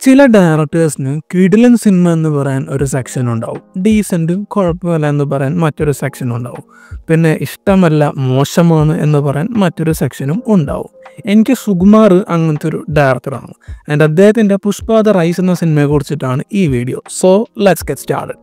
ചില ഡയറക്ടേഴ്സിന് കിടിലൻ സിനിമ എന്ന് പറയാൻ ഒരു സെക്ഷൻ ഉണ്ടാവും ഡീസൻറ്റും കുഴപ്പമില്ല എന്ന് പറയാൻ മറ്റൊരു സെക്ഷൻ ഉണ്ടാവും പിന്നെ ഇഷ്ടമല്ല മോശമാണ് എന്ന് പറയാൻ മറ്റൊരു സെക്ഷനും ഉണ്ടാവും എനിക്ക് സുകുമാർ അങ്ങനത്തെ ഒരു ഡയറക്ടറാണ് ആൻഡ് അദ്ദേഹത്തിൻ്റെ പുഷ്പ ദ റൈസ് എന്ന സിനിമയെ കുറിച്ചിട്ടാണ് ഈ video so let's get start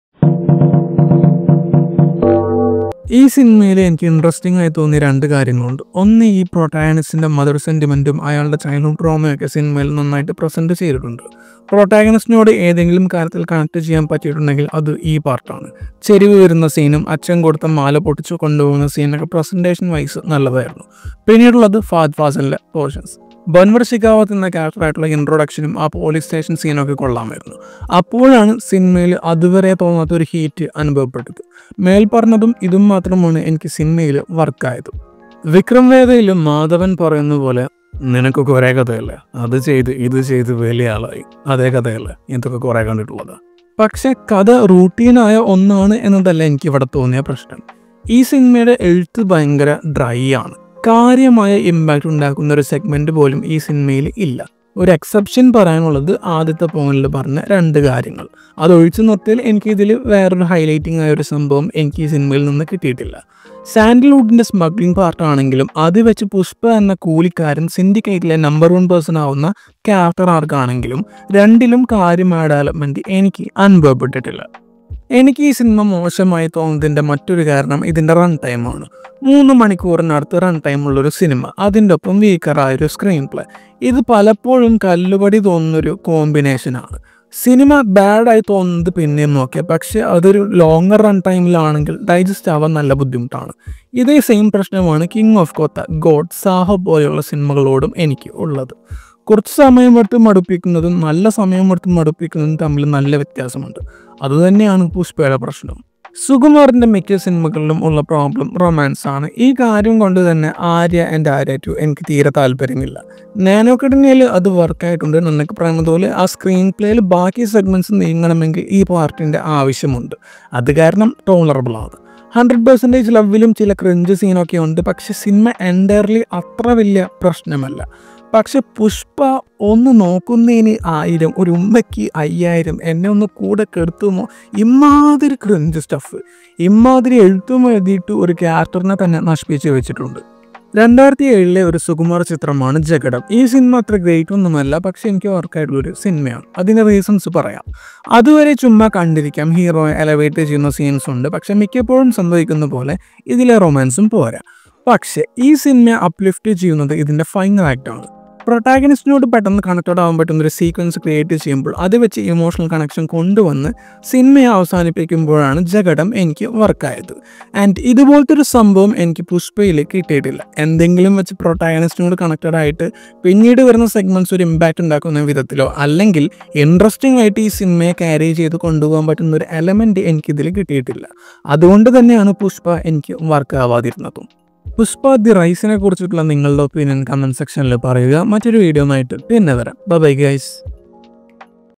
ഈ സിനിമയിൽ എനിക്ക് ഇൻട്രസ്റ്റിംഗ് ആയി തോന്നിയ രണ്ട് കാര്യങ്ങളുണ്ട് ഒന്ന് ഈ പ്രൊട്ടാഗണിസ്റ്റിന്റെ മദർ സെന്റിമെന്റും അയാളുടെ ചൈൽഡ്ഹുഡ് ട്രോമയൊക്കെ സിനിമയിൽ നന്നായിട്ട് പ്രസന്റ് ചെയ്തിട്ടുണ്ട് പ്രൊട്ടാഗണിസ്റ്റിനോട് ഏതെങ്കിലും കാര്യത്തിൽ കണക്ട് ചെയ്യാൻ പറ്റിയിട്ടുണ്ടെങ്കിൽ അത് ഈ പാർട്ടാണ് ചെരിവ് വരുന്ന സീനും അച്ഛൻ കൊടുത്ത മാല പൊട്ടിച്ചു കൊണ്ടുപോകുന്ന സീനൊക്കെ പ്രസന്റേഷൻ വൈസ് നല്ലതായിരുന്നു പിന്നീടുള്ളത് ഫാദ് ഫാസലിന്റെ പോർഷൻസ് ബൻവർ ഷിക്കാവത്ത് എന്ന ക്യാരക്ടറായിട്ടുള്ള ഇൻട്രൊഡക്ഷനും ആ പോലീസ് സ്റ്റേഷൻ സീനൊക്കെ കൊള്ളാമായിരുന്നു അപ്പോഴാണ് സിനിമയിൽ അതുവരെ തോന്നാത്ത ഒരു ഹീറ്റ് അനുഭവപ്പെട്ടത് മേൽ പറഞ്ഞതും ഇതും മാത്രമാണ് എനിക്ക് സിനിമയിൽ വർക്കായത് വിക്രം വേദയിലും മാധവൻ പറയുന്ന പോലെ നിനക്ക് കുറേ കഥയല്ലേ അത് ചെയ്ത് ഇത് ചെയ്ത് വലിയ ആളായി അതേ കഥയല്ലേ ഇതൊക്കെ കുറേ കണ്ടിട്ടുള്ളത് പക്ഷെ കഥ റൂട്ടീനായ ഒന്നാണ് എന്നതല്ല എനിക്ക് ഇവിടെ തോന്നിയ പ്രശ്നം ഈ സിനിമയുടെ എഴുത്ത് ഭയങ്കര ഡ്രൈ ആണ് കാര്യമായ ഇമ്പാക്റ്റ് ഉണ്ടാക്കുന്ന ഒരു സെഗ്മെന്റ് പോലും ഈ സിനിമയിൽ ഇല്ല ഒരു എക്സെപ്ഷൻ പറയാനുള്ളത് ആദ്യത്തെ പോയിന്റിൽ പറഞ്ഞ രണ്ട് കാര്യങ്ങൾ അത് ഒഴിച്ചു നിർത്തിയാൽ എനിക്ക് ഇതിൽ വേറൊരു ഹൈലൈറ്റിംഗ് ആയ ഒരു സംഭവം എനിക്ക് ഈ സിനിമയിൽ നിന്ന് കിട്ടിയിട്ടില്ല സാൻഡൽവുഡിന്റെ സ്മഗ്ലിംഗ് പാർട്ട് ആണെങ്കിലും അത് വെച്ച് പുഷ്പ എന്ന കൂലിക്കാരൻ സിൻഡിക്കേറ്റിലെ നമ്പർ വൺ പേഴ്സൺ ആവുന്ന ക്യാരക്ടർ ആർക്കാണെങ്കിലും രണ്ടിലും കാര്യമായ ഡെവലപ്മെന്റ് എനിക്ക് അനുഭവപ്പെട്ടിട്ടില്ല എനിക്ക് ഈ സിനിമ മോശമായി തോന്നുന്നതിൻ്റെ മറ്റൊരു കാരണം ഇതിൻ്റെ റൺ ടൈമാണ് മൂന്ന് മണിക്കൂറിനടുത്ത് റൺ ടൈമുള്ളൊരു സിനിമ അതിൻ്റെ ഒപ്പം വീക്കറായ ഒരു സ്ക്രീൻ പ്ലേ ഇത് പലപ്പോഴും കല്ലുപടി തോന്നുന്നൊരു കോമ്പിനേഷനാണ് സിനിമ ബാഡായി തോന്നുന്നത് പിന്നെയും നോക്കിയാൽ പക്ഷേ അതൊരു ലോങ്ങർ റൺ ടൈമിലാണെങ്കിൽ ഡൈജസ്റ്റ് ആവാൻ നല്ല ബുദ്ധിമുട്ടാണ് ഇതേ സെയിം പ്രശ്നമാണ് കിങ് ഓഫ് കോത്ത ഗോഡ് സാഹബ് പോലെയുള്ള സിനിമകളോടും എനിക്ക് ഉള്ളത് കുറച്ച് സമയമെടുത്ത് മടുപ്പിക്കുന്നതും നല്ല സമയമെടുത്ത് മടുപ്പിക്കുന്നതും തമ്മിൽ നല്ല വ്യത്യാസമുണ്ട് അതുതന്നെയാണ് പുഷ്പയുടെ പ്രശ്നം സുകുമാറിന്റെ മിക്ക സിനിമകളിലും ഉള്ള പ്രോബ്ലം റൊമാൻസ് ആണ് ഈ കാര്യം കൊണ്ട് തന്നെ ആര്യ ആൻഡ് ആര്യ ടു എനിക്ക് തീരെ താല്പര്യമില്ല നാനോ കടനയിൽ അത് വർക്കായിട്ടുണ്ട് എന്നൊക്കെ പറയുന്നത് പോലെ ആ സ്ക്രീൻ പ്ലേയിൽ ബാക്കി സെഗ്മെന്റ്സ് നീങ്ങണമെങ്കിൽ ഈ പാർട്ടിന്റെ ആവശ്യമുണ്ട് അത് കാരണം ടോളറബിൾ ആണ് ഹൺഡ്രഡ് പെർസെൻറ്റേജ് ലവിലും ചില ക്രിഞ്ച് സീനൊക്കെ ഉണ്ട് പക്ഷെ സിനിമ എൻറ്റയർലി അത്ര വലിയ പ്രശ്നമല്ല പക്ഷെ പുഷ്പ ഒന്ന് നോക്കുന്നതിന് ആയിരം ഒരു ഉമ്മയ്ക്ക് അയ്യായിരം എന്നെ ഒന്ന് കൂടെ കെടുത്തുമോ ഇമാതിരി ക്രിഞ്ച് സ്റ്റഫ് ഇമാതിരി എഴുത്തും എഴുതിയിട്ട് ഒരു ക്യാരക്ടറിനെ തന്നെ നശിപ്പിച്ച് വെച്ചിട്ടുണ്ട് രണ്ടായിരത്തി ഏഴിലെ ഒരു സുകുമാർ ചിത്രമാണ് ജഗടം ഈ സിനിമ അത്ര ഗ്രേറ്റ് ഒന്നുമല്ല പക്ഷെ എനിക്ക് വർക്കായിട്ടുള്ള ഒരു സിനിമയാണ് അതിൻ്റെ റീസൺസ് പറയാം അതുവരെ ചുമ്മാ കണ്ടിരിക്കാം ഹീറോയെ എലവേറ്റ് ചെയ്യുന്ന സീൻസ് ഉണ്ട് പക്ഷെ മിക്കപ്പോഴും സംഭവിക്കുന്ന പോലെ ഇതിലെ റൊമാൻസും പോരാ പക്ഷെ ഈ സിനിമ അപ്ലിഫ്റ്റ് ചെയ്യുന്നത് ഇതിൻ്റെ ഫൈനൽ ആക്ടാണ് പ്രൊട്ടാഗനിസ്റ്റിനോട് പെട്ടെന്ന് കണക്റ്റഡ് ആവാൻ പറ്റുന്ന ഒരു സീക്വൻസ് ക്രിയേറ്റ് ചെയ്യുമ്പോൾ അത് വെച്ച് ഇമോഷണൽ കണക്ഷൻ കൊണ്ടുവന്ന് സിനിമയെ അവസാനിപ്പിക്കുമ്പോഴാണ് ജഗടം എനിക്ക് വർക്കായത് ആൻഡ് ഇതുപോലത്തെ ഒരു സംഭവം എനിക്ക് പുഷ്പയിൽ കിട്ടിയിട്ടില്ല എന്തെങ്കിലും വെച്ച് പ്രൊട്ടാഗനിസ്റ്റിനോട് കണക്റ്റഡ് ആയിട്ട് പിന്നീട് വരുന്ന സെഗ്മെന്റ്സ് ഒരു ഇമ്പാക്റ്റ് ഉണ്ടാക്കുന്ന വിധത്തിലോ അല്ലെങ്കിൽ ഇൻട്രസ്റ്റിംഗ് ആയിട്ട് ഈ സിനിമയെ ക്യാരി ചെയ്ത് കൊണ്ടുപോകാൻ പറ്റുന്ന ഒരു എലമെന്റ് എനിക്കിതിൽ കിട്ടിയിട്ടില്ല അതുകൊണ്ട് തന്നെയാണ് പുഷ്പ എനിക്ക് വർക്ക് ആവാതിരുന്നതും പുഷ്പ ദി റൈസിനെ കുറിച്ചിട്ടുള്ള നിങ്ങളുടെ ഒപ്പീനിയൻ കമന്റ് സെക്ഷനിൽ പറയുക മറ്റൊരു വീഡിയോ ആയിട്ട് പിന്നെ വരാം ബൈ ഗൈസ്